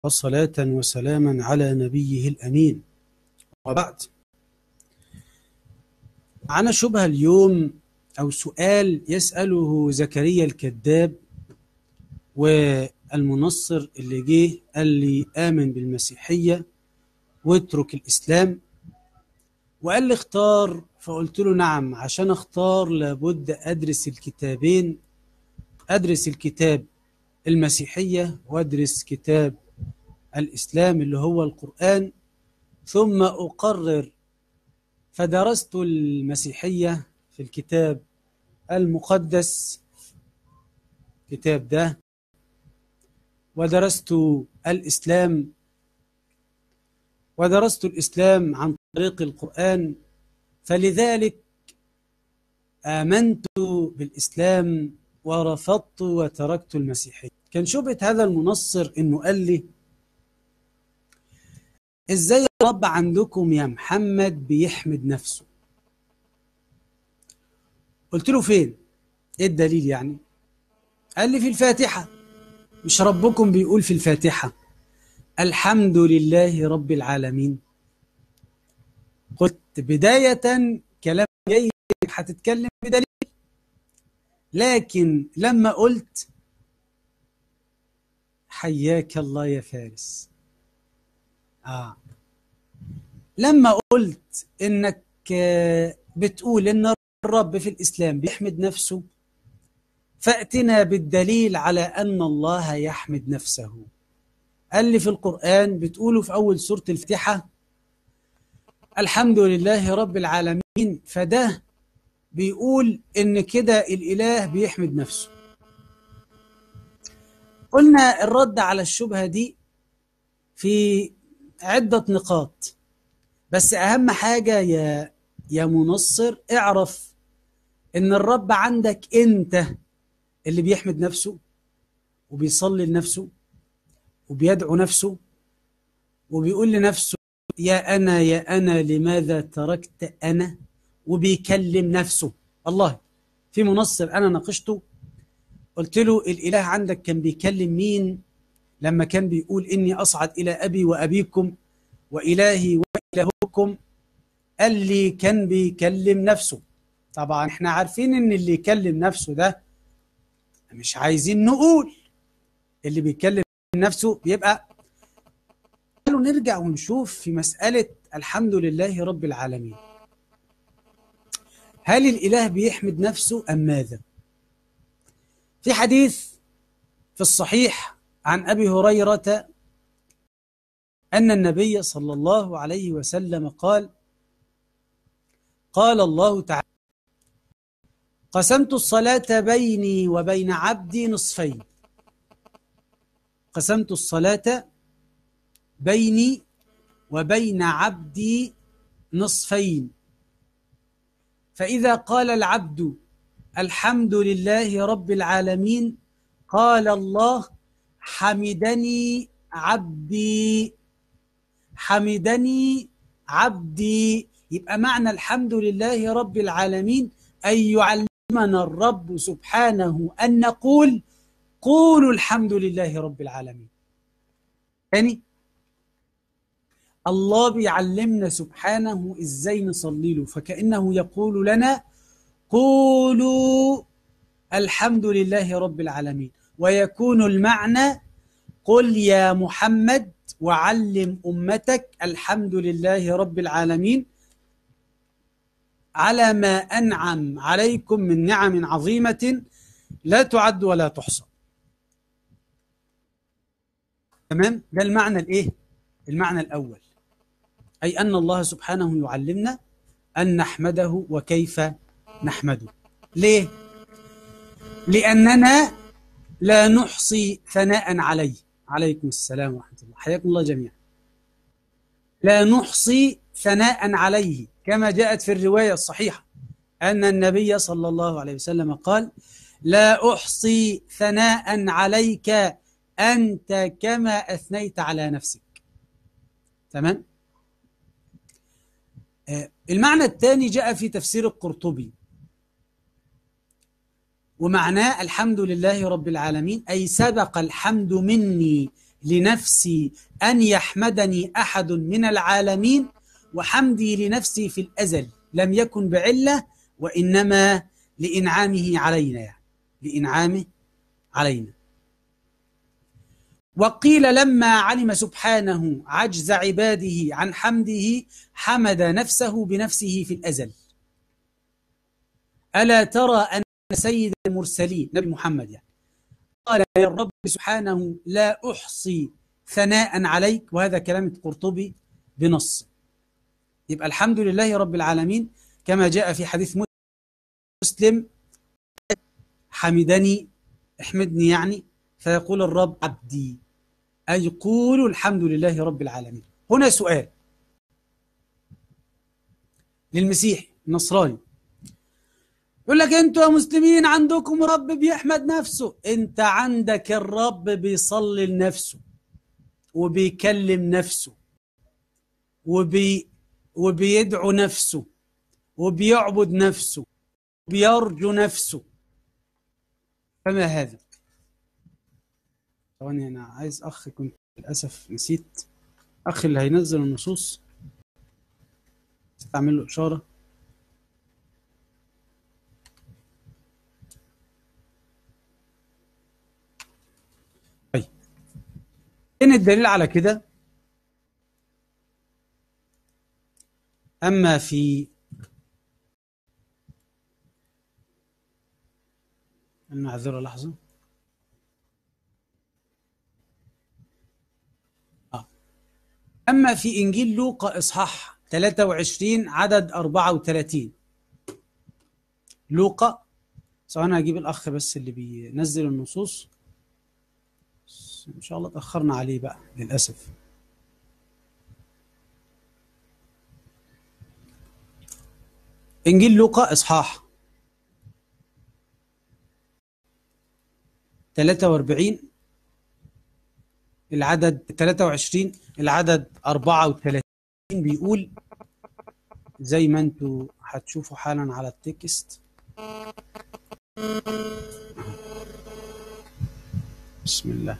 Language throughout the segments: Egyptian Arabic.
وصلاة وسلاما على نبيه الأمين وبعد معنا شبهة اليوم أو سؤال يسأله زكريا الكذاب والمنصر اللي جه قال لي آمن بالمسيحية واترك الإسلام وقال لي اختار فقلت له نعم عشان اختار لابد أدرس الكتابين أدرس الكتاب المسيحية وأدرس كتاب الإسلام اللي هو القرآن ثم أقرر فدرست المسيحية في الكتاب المقدس كتاب ده ودرست الإسلام ودرست الإسلام عن طريق القرآن فلذلك آمنت بالإسلام ورفضت وتركت المسيحية كان شبهة هذا المنصر إنه قال لي إزاي الرب عندكم يا محمد بيحمد نفسه قلت له فين إيه الدليل يعني قال لي في الفاتحة مش ربكم بيقول في الفاتحة الحمد لله رب العالمين قلت بداية كلام جيد هتتكلم بدليل لكن لما قلت حياك الله يا فارس آه. لما قلت انك بتقول ان الرب في الاسلام بيحمد نفسه فاتنا بالدليل على ان الله يحمد نفسه قال لي في القران بتقوله في اول سوره الفاتحه الحمد لله رب العالمين فده بيقول ان كده الاله بيحمد نفسه قلنا الرد على الشبهه دي في عده نقاط بس اهم حاجه يا يا منصر اعرف ان الرب عندك انت اللي بيحمد نفسه وبيصلي لنفسه وبيدعو نفسه وبيقول لنفسه يا انا يا انا لماذا تركت انا وبيكلم نفسه الله في منصر انا ناقشته قلت له الاله عندك كان بيكلم مين لما كان بيقول اني اصعد الى ابي وابيكم والهي والهكم قال لي كان بيكلم نفسه طبعا احنا عارفين ان اللي يكلم نفسه ده مش عايزين نقول اللي بيكلم نفسه بيبقى قالوا نرجع ونشوف في مسألة الحمد لله رب العالمين هل الإله بيحمد نفسه أم ماذا في حديث في الصحيح عن أبي هريرة أن النبي صلى الله عليه وسلم قال قال الله تعالى قسمت الصلاة بيني وبين عبدي نصفين قسمت الصلاة بيني وبين عبدي نصفين فإذا قال العبد الحمد لله رب العالمين قال الله حمدني عبدي حمدني عبدي يبقى معنى الحمد لله رب العالمين أن يعلمنا الرب سبحانه أن نقول قولوا الحمد لله رب العالمين ثاني الله بيعلمنا سبحانه ازاي نصلي له فكأنه يقول لنا قولوا الحمد لله رب العالمين ويكون المعنى قل يا محمد وعلم أمتك الحمد لله رب العالمين على ما أنعم عليكم من نعم عظيمة لا تعد ولا تحصى تمام ده المعنى الايه المعنى الاول اي ان الله سبحانه يعلمنا ان نحمده وكيف نحمده ليه لاننا لا نحصي ثناء عليه عليكم السلام ورحمه الله حياكم الله جميعا لا نحصي ثناء عليه كما جاءت في الروايه الصحيحه ان النبي صلى الله عليه وسلم قال لا احصي ثناء عليك أنت كما أثنيت على نفسك تمام آه المعنى الثاني جاء في تفسير القرطبي ومعناه الحمد لله رب العالمين أي سبق الحمد مني لنفسي أن يحمدني أحد من العالمين وحمدي لنفسي في الأزل لم يكن بعلة وإنما لإنعامه علينا يعني لإنعامه علينا وقيل لما علم سبحانه عجز عباده عن حمده حمد نفسه بنفسه في الأزل ألا ترى أن سيد المرسلين نبي محمد يعني قال يا رب سبحانه لا أحصي ثناء عليك وهذا كلام القرطبي بنص يبقى الحمد لله رب العالمين كما جاء في حديث مسلم حمدني احمدني يعني فيقول الرب عبدي أي قولوا الحمد لله رب العالمين هنا سؤال للمسيح النصراني يقول لك انتوا يا مسلمين عندكم رب بيحمد نفسه انت عندك الرب بيصلي لنفسه وبيكلم نفسه وبي وبيدعو نفسه وبيعبد نفسه وبيرجو نفسه فما هذا ثواني انا عايز اخ كنت للاسف نسيت اخ اللي هينزل النصوص استعمل له اشاره طيب ان الدليل على كده اما في المعذره لحظه أما في إنجيل لوقا إصحاح 23 عدد 34 لوقا ثواني هجيب الأخ بس اللي بينزل النصوص إن شاء الله تأخرنا عليه بقى للأسف إنجيل لوقا إصحاح 43 العدد 23 العدد 34 بيقول زي ما انتوا هتشوفوا حالا على التكست بسم الله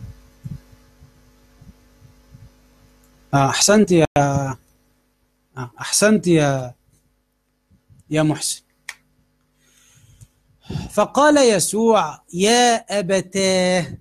آه، احسنت يا آه، احسنت يا يا محسن فقال يسوع يا ابتاه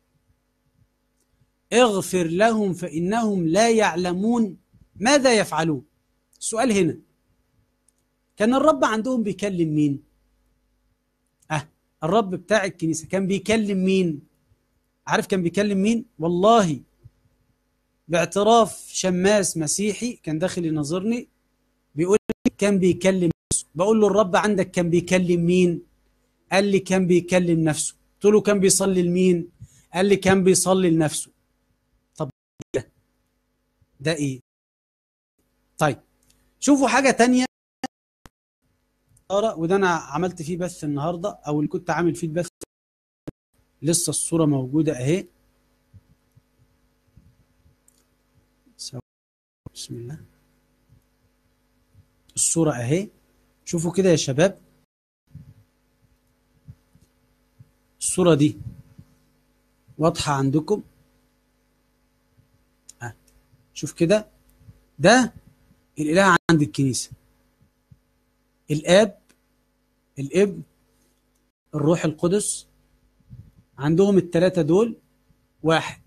اغفر لهم فإنهم لا يعلمون ماذا يفعلون السؤال هنا كان الرب عندهم بيكلم مين أه الرب بتاع الكنيسة كان بيكلم مين عارف كان بيكلم مين والله باعتراف شماس مسيحي كان داخل يناظرني بيقول لي كان بيكلم نفسه بقول له الرب عندك كان بيكلم مين قال لي كان بيكلم نفسه قلت له كان بيصلي لمين قال لي كان بيصلي لنفسه ده ايه طيب شوفوا حاجة تانية وده انا عملت فيه بث النهاردة او اللي كنت عامل فيه البث لسه الصورة موجودة اهي بسم الله الصورة اهي شوفوا كده يا شباب الصورة دي واضحة عندكم شوف كده ده الإله عند الكنيسة الآب الابن الروح القدس عندهم الثلاثة دول واحد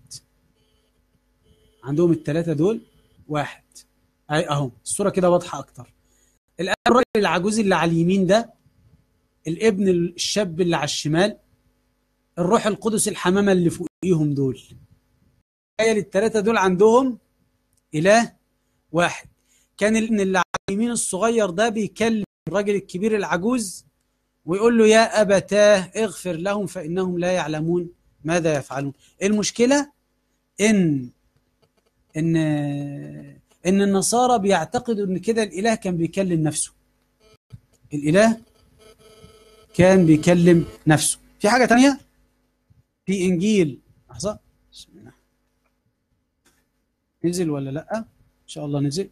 عندهم الثلاثة دول واحد أي أهو الصورة كده واضحة أكتر الآب الراجل العجوز اللي على اليمين ده الابن الشاب اللي على الشمال الروح القدس الحمامة اللي فوقيهم دول تخيل الثلاثة دول عندهم إله واحد كان الابن اللي على اليمين الصغير ده بيكلم الراجل الكبير العجوز ويقول له يا أبتاه اغفر لهم فإنهم لا يعلمون ماذا يفعلون المشكلة إن إن إن النصارى بيعتقدوا إن كده الإله كان بيكلم نفسه الإله كان بيكلم نفسه في حاجة تانية في إنجيل لحظة بسم الله نزل ولا لا ان شاء الله نزل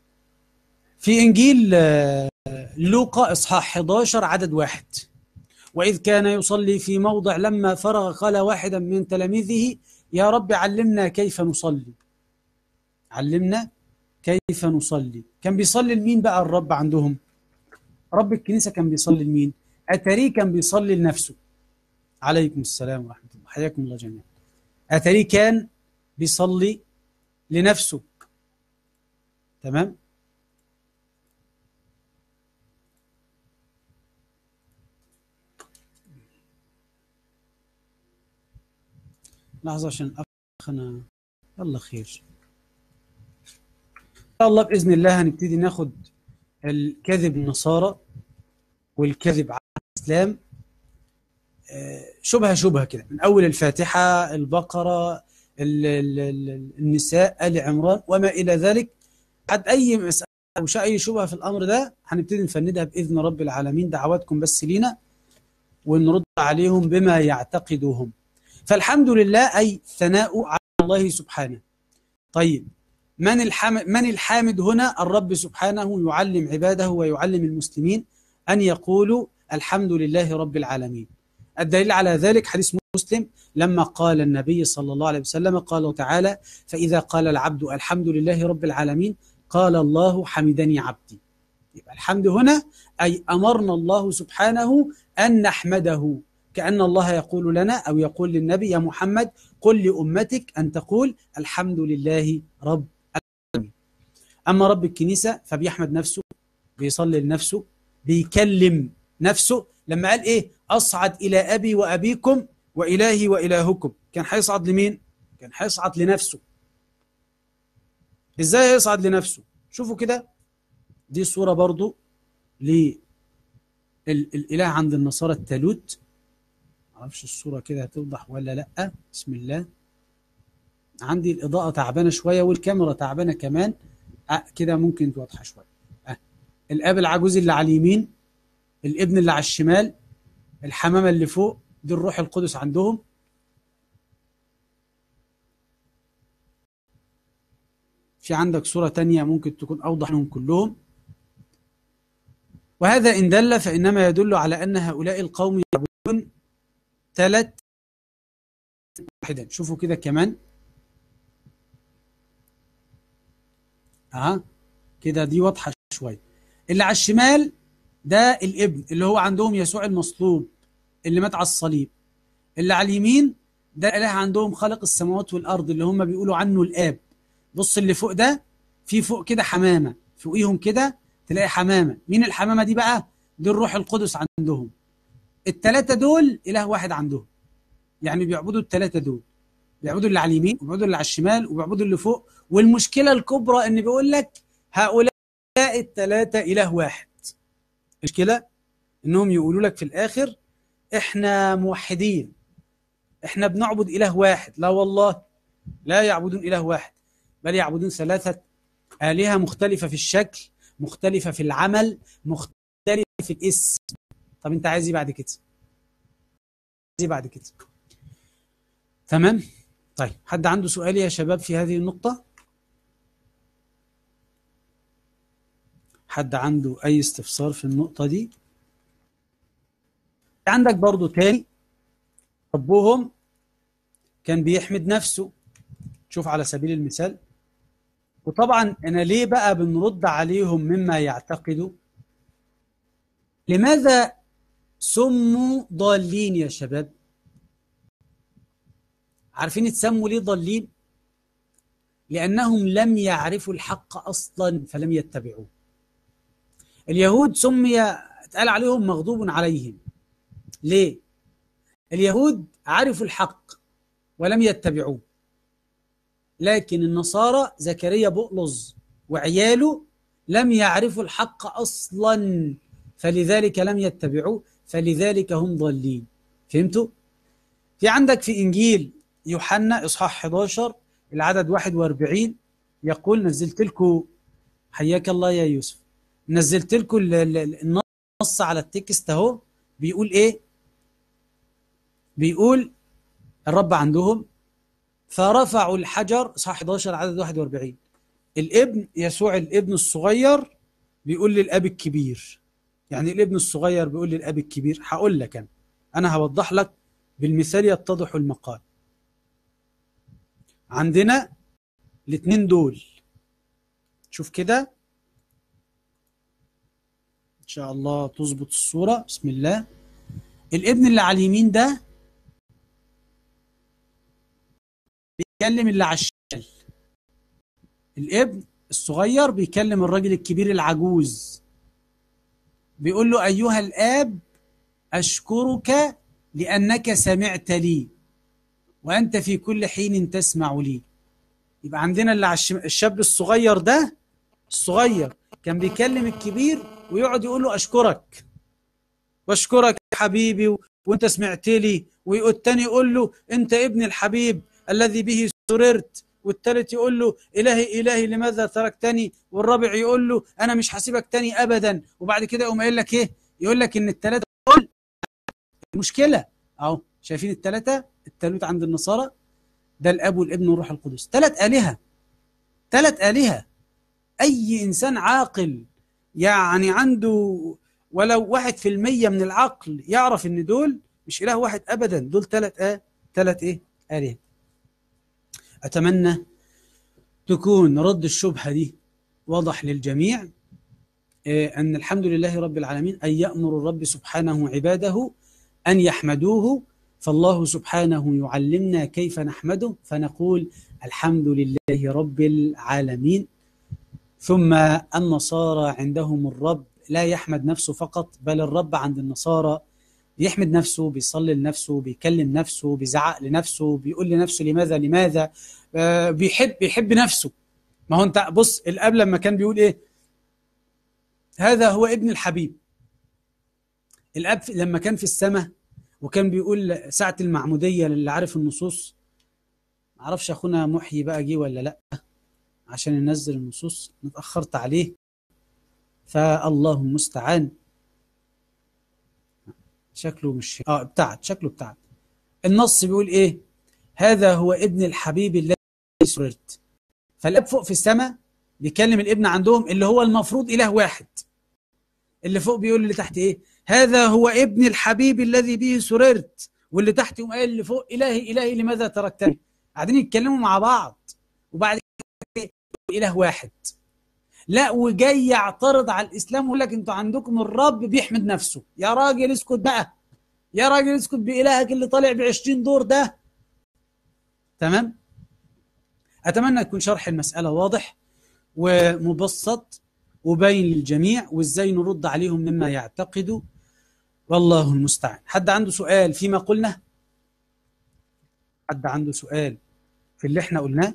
في انجيل لوقا اصحاح 11 عدد واحد وإذ كان يصلي في موضع لما فرغ قال واحدا من تلاميذه يا رب علمنا كيف نصلي علمنا كيف نصلي كان بيصلي لمين بقى الرب عندهم رب الكنيسة كان بيصلي لمين أتري كان بيصلي لنفسه عليكم السلام ورحمة الله حياكم الله جميعا أتري كان بيصلي لنفسه تمام لحظة عشان أخنا يلا خير إن شاء الله بإذن الله هنبتدي ناخد الكذب النصارى والكذب على الإسلام شبهة شبهة كده من أول الفاتحة البقرة النساء آل عمران وما إلى ذلك حد أي مسألة أو أي شبهة في الأمر ده هنبتدي نفندها بإذن رب العالمين دعواتكم بس لينا ونرد عليهم بما يعتقدهم فالحمد لله أي ثناء على الله سبحانه طيب من الحامد, من الحامد هنا الرب سبحانه يعلم عباده ويعلم المسلمين أن يقولوا الحمد لله رب العالمين الدليل على ذلك حديث مسلم لما قال النبي صلى الله عليه وسلم قال تعالى فإذا قال العبد الحمد لله رب العالمين قال الله حمدني عبدي يبقى الحمد هنا أي أمرنا الله سبحانه أن نحمده كأن الله يقول لنا أو يقول للنبي يا محمد قل لأمتك أن تقول الحمد لله رب العالمين أما رب الكنيسة فبيحمد نفسه بيصلي لنفسه بيكلم نفسه لما قال إيه أصعد إلى أبي وأبيكم وإلهي وإلهكم كان هيصعد لمين؟ كان هيصعد لنفسه إزاي هيصعد لنفسه؟ شوفوا كده دي صورة برضو للإله عند النصارى التالوت معرفش الصورة كده هتوضح ولا لأ بسم الله عندي الإضاءة تعبانة شوية والكاميرا تعبانة كمان أه كده ممكن توضح شوية أه الأب العجوز اللي على اليمين الابن اللي على الشمال الحمامة اللي فوق دي الروح القدس عندهم في عندك صورة تانية ممكن تكون أوضح منهم كلهم وهذا إن دل فإنما يدل على أن هؤلاء القوم يعبدون ثلاث واحدا شوفوا كده كمان اه كده دي واضحة شوية اللي على الشمال ده الابن اللي هو عندهم يسوع المصلوب اللي مات على الصليب اللي على اليمين ده الاله عندهم خلق السماوات والارض اللي هم بيقولوا عنه الاب بص اللي فوق ده في فوق كده حمامه فوقيهم كده تلاقي حمامه مين الحمامه دي بقى دي الروح القدس عندهم الثلاثه دول اله واحد عندهم يعني بيعبدوا الثلاثه دول بيعبدوا اللي على اليمين وبيعبدوا اللي على الشمال وبيعبدوا اللي فوق والمشكله الكبرى ان بيقول لك هؤلاء الثلاثه اله واحد المشكله انهم يقولوا لك في الاخر احنا موحدين احنا بنعبد اله واحد لا والله لا يعبدون اله واحد بل يعبدون ثلاثه الهه مختلفه في الشكل مختلفه في العمل مختلفه في الاسم طب انت عايز ايه بعد كده عايز ايه بعد كده تمام طيب حد عنده سؤال يا شباب في هذه النقطه حد عنده اي استفسار في النقطه دي عندك برضو تاني ربهم كان بيحمد نفسه شوف على سبيل المثال وطبعا انا ليه بقى بنرد عليهم مما يعتقدوا لماذا سموا ضالين يا شباب عارفين اتسموا ليه ضالين لانهم لم يعرفوا الحق اصلا فلم يتبعوه اليهود سمي اتقال عليهم مغضوب عليهم ليه اليهود عرفوا الحق ولم يتبعوه لكن النصارى زكريا بؤلظ وعياله لم يعرفوا الحق اصلا فلذلك لم يتبعوه فلذلك هم ضالين فهمتوا في عندك في انجيل يوحنا اصحاح 11 العدد 41 يقول نزلت لكم حياك الله يا يوسف نزلت لكم النص على التكست اهو بيقول ايه بيقول الرب عندهم فرفعوا الحجر صح 11 عدد 41 الابن يسوع الابن الصغير بيقول للاب الكبير يعني الابن الصغير بيقول للاب الكبير هقول لك انا أنا هوضح لك بالمثال يتضح المقال عندنا الاثنين دول شوف كده ان شاء الله تظبط الصورة بسم الله الابن اللي على اليمين ده بيكلم اللي على الشمال الابن الصغير بيكلم الراجل الكبير العجوز بيقول له أيها الآب أشكرك لأنك سمعت لي وأنت في كل حين تسمع لي يبقى عندنا اللي على الشاب الصغير ده الصغير كان بيكلم الكبير ويقعد يقول له أشكرك واشكرك يا حبيبي و... وانت سمعت لي والتاني يقول له انت ابن الحبيب الذي به سررت والثالث يقول له إلهي إلهي لماذا تركتني والرابع يقول له أنا مش هسيبك تاني أبدا وبعد كده يقوم قايل لك إيه يقول لك إن الثلاثة دول مشكلة أهو شايفين الثلاثة الثالوث عند النصارى ده الأب والابن والروح القدس ثلاث آلهة ثلاث آلهة أي إنسان عاقل يعني عنده ولو واحد في المية من العقل يعرف إن دول مش إله واحد أبدا دول ثلاث آه ثلاث إيه آلهة أتمنى تكون رد الشبهة دي واضح للجميع أن الحمد لله رب العالمين أن يأمر الرب سبحانه عباده أن يحمدوه فالله سبحانه يعلمنا كيف نحمده فنقول الحمد لله رب العالمين ثم النصارى عندهم الرب لا يحمد نفسه فقط بل الرب عند النصارى بيحمد نفسه بيصلي لنفسه بيكلم نفسه بيزعق لنفسه بيقول لنفسه لماذا لماذا آه بيحب بيحب نفسه ما هو انت بص الاب لما كان بيقول ايه هذا هو ابن الحبيب الاب لما كان في السماء وكان بيقول ساعة المعمودية للي عارف النصوص معرفش اخونا محيي بقى جه ولا لا عشان ينزل النصوص اتأخرت عليه فالله المستعان شكله مش اه ابتعد شكله ابتعد النص بيقول ايه هذا هو ابن الحبيب الذي سررت فالاب فوق في السماء بيكلم الابن عندهم اللي هو المفروض اله واحد اللي فوق بيقول اللي تحت ايه هذا هو ابن الحبيب الذي به سررت واللي تحت يقوم قايل اللي فوق الهي الهي لماذا تركتني قاعدين يتكلموا مع بعض وبعد كده اله واحد لا وجاي يعترض على الاسلام ويقول لك انتوا عندكم الرب بيحمد نفسه يا راجل اسكت بقى يا راجل اسكت بالهك اللي طالع ب 20 دور ده تمام اتمنى يكون شرح المساله واضح ومبسط وبين للجميع وازاي نرد عليهم مما يعتقدوا والله المستعان حد عنده سؤال فيما قلنا حد عنده سؤال في اللي احنا قلناه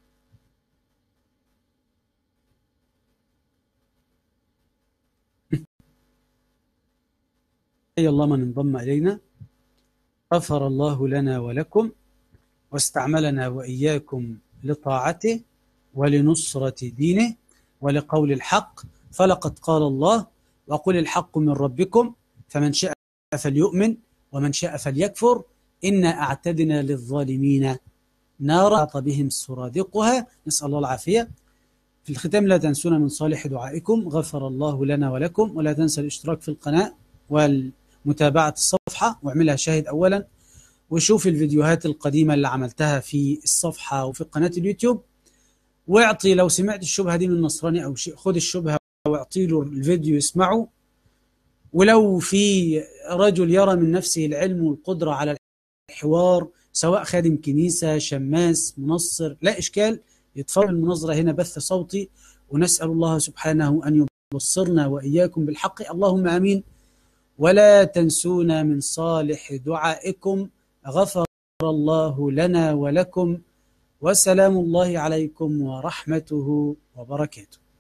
أي الله من انضم إلينا غفر الله لنا ولكم واستعملنا وإياكم لطاعته ولنصرة دينه ولقول الحق فلقد قال الله وقل الحق من ربكم فمن شاء فليؤمن ومن شاء فليكفر إنا أعتدنا للظالمين نارا بهم سرادقها نسأل الله العافية في الختام لا تنسونا من صالح دعائكم غفر الله لنا ولكم ولا تنسى الاشتراك في القناة والمتابعة الصفحة واعملها شاهد أولا وشوف الفيديوهات القديمة اللي عملتها في الصفحة وفي قناة اليوتيوب واعطي لو سمعت الشبهة دي من نصراني أو شيء خد الشبهة واعطي له الفيديو يسمعه ولو في رجل يرى من نفسه العلم والقدرة على الحوار سواء خادم كنيسة شماس منصر لا إشكال يتفرج المناظرة هنا بث صوتي ونسأل الله سبحانه أن يبصرنا وإياكم بالحق اللهم آمين ولا تنسونا من صالح دعائكم غفر الله لنا ولكم وسلام الله عليكم ورحمته وبركاته